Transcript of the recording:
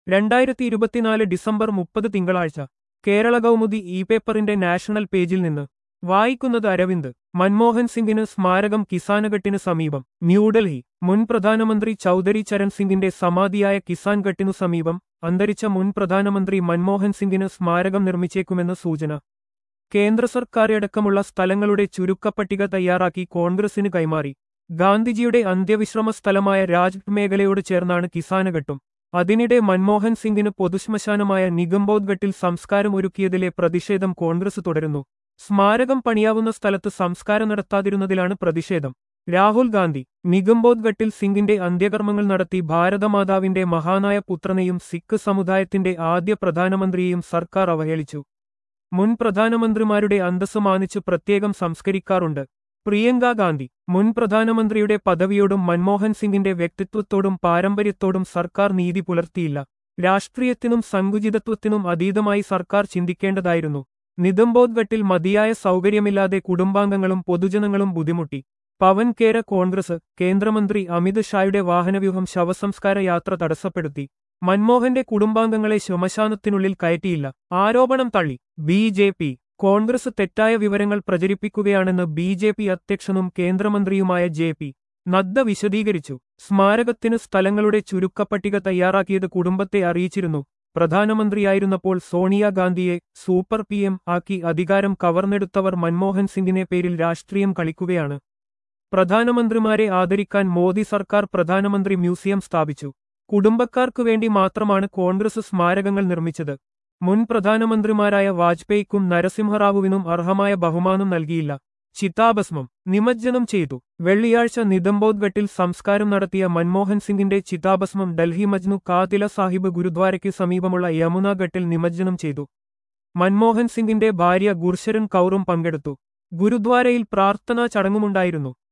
രണ്ടായിരത്തി ഇരുപത്തിനാല് ഡിസംബർ മുപ്പത് തിങ്കളാഴ്ച കേരള കൗമുദി ഇ പേപ്പറിന്റെ നാഷണൽ പേജിൽ നിന്ന് വായിക്കുന്നത് അരവിന്ദ് മൻമോഹൻ സിംഗിന് സ്മാരകം കിസാനഘട്ടിന് സമീപം ന്യൂഡൽഹി മുൻ പ്രധാനമന്ത്രി ചൌധരി ചരൺ സിംഗിന്റെ സമാധിയായ കിസാൻ ഘട്ടിനു സമീപം അന്തരിച്ച മുൻ പ്രധാനമന്ത്രി മൻമോഹൻ സിംഗിന് സ്മാരകം നിർമ്മിച്ചേക്കുമെന്ന് സൂചന കേന്ദ്ര സർക്കാരടക്കമുള്ള സ്ഥലങ്ങളുടെ ചുരുക്കപ്പട്ടിക തയ്യാറാക്കി കോൺഗ്രസിന് കൈമാറി ഗാന്ധിജിയുടെ അന്ത്യവിശ്രമ സ്ഥലമായ രാജ്ഘട്ട് മേഖലയോട് ചേർന്നാണ് കിസാനഘട്ടും അതിനിടെ മൻമോഹൻ സിംഗിന് പൊതുശ്മശാനമായ നിഗംബോധ് ഘട്ടിൽ സംസ്കാരം ഒരുക്കിയതിലെ പ്രതിഷേധം കോൺഗ്രസ് തുടരുന്നു സ്മാരകം പണിയാവുന്ന സ്ഥലത്ത് സംസ്കാരം നടത്താതിരുന്നതിലാണ് പ്രതിഷേധം രാഹുൽ ഗാന്ധി നിഗംബോധ് ഘട്ടിൽ സിംഗിന്റെ അന്ത്യകർമ്മങ്ങൾ നടത്തി ഭാരതമാതാവിന്റെ മഹാനായ പുത്രനെയും സിഖ് സമുദായത്തിന്റെ ആദ്യ പ്രധാനമന്ത്രിയെയും സർക്കാർ അവഹേളിച്ചു മുൻ പ്രധാനമന്ത്രിമാരുടെ അന്തസ് മാനിച്ച് പ്രത്യേകം സംസ്കരിക്കാറുണ്ട് പ്രിയങ്ക ഗാന്ധി മുൻ പ്രധാനമന്ത്രിയുടെ പദവിയോടും മൻമോഹൻ സിംഗിന്റെ വ്യക്തിത്വത്തോടും പാരമ്പര്യത്തോടും സർക്കാർ നീതി പുലർത്തിയില്ല രാഷ്ട്രീയത്തിനും സങ്കുചിതത്വത്തിനും അതീതമായി സർക്കാർ ചിന്തിക്കേണ്ടതായിരുന്നു നിതംബോധ് ഘട്ടിൽ മതിയായ സൗകര്യമില്ലാതെ കുടുംബാംഗങ്ങളും പൊതുജനങ്ങളും ബുദ്ധിമുട്ടി പവൻ കേര കോൺഗ്രസ് കേന്ദ്രമന്ത്രി അമിത് ഷായുടെ വാഹനവ്യൂഹം ശവസംസ്കാര യാത്ര തടസ്സപ്പെടുത്തി മൻമോഹന്റെ കുടുംബാംഗങ്ങളെ ശ്മശാനത്തിനുള്ളിൽ കയറ്റിയില്ല ആരോപണം തള്ളി ബി ജെ പി കോൺഗ്രസ് തെറ്റായ വിവരങ്ങൾ പ്രചരിപ്പിക്കുകയാണെന്ന് ബി ജെ പി അധ്യക്ഷനും കേന്ദ്രമന്ത്രിയുമായ ജെ പി നദ്ദ വിശദീകരിച്ചു സ്മാരകത്തിന് സ്ഥലങ്ങളുടെ ചുരുക്കപ്പട്ടിക തയ്യാറാക്കിയത് കുടുംബത്തെ അറിയിച്ചിരുന്നു പ്രധാനമന്ത്രിയായിരുന്നപ്പോൾ സോണിയാഗാന്ധിയെ സൂപ്പർ പി എം ആക്കി അധികാരം കവർന്നെടുത്തവർ മൻമോഹൻ സിംഗിനെ പേരിൽ രാഷ്ട്രീയം കളിക്കുകയാണ് പ്രധാനമന്ത്രിമാരെ ആദരിക്കാൻ മോദി സർക്കാർ പ്രധാനമന്ത്രി മ്യൂസിയം സ്ഥാപിച്ചു കുടുംബക്കാർക്കു വേണ്ടി മാത്രമാണ് കോൺഗ്രസ് സ്മാരകങ്ങൾ നിർമ്മിച്ചത് മുൻ പ്രധാനമന്ത്രിമാരായ വാജ്പേയിക്കും നരസിംഹറാവുവിനും അർഹമായ ബഹുമാനം നൽകിയില്ല ചിതാഭസ്മം നിമജ്ജനം ചെയ്തു വെള്ളിയാഴ്ച നിതംബോധ് ഘട്ടിൽ സംസ്കാരം നടത്തിയ മൻമോഹൻ സിംഗിന്റെ ചിതാഭസ്മം ഡൽഹി മജ്നു കാതില സാഹിബ് ഗുരുദ്വാരയ്ക്ക് സമീപമുള്ള യമുന ഘട്ടിൽ നിമജ്ജനം ചെയ്തു മൻമോഹൻ സിംഗിന്റെ ഭാര്യ ഗുർശരൻ കൗറും പങ്കെടുത്തു ഗുരുദ്വാരയിൽ പ്രാർത്ഥനാ ചടങ്ങുമുണ്ടായിരുന്നു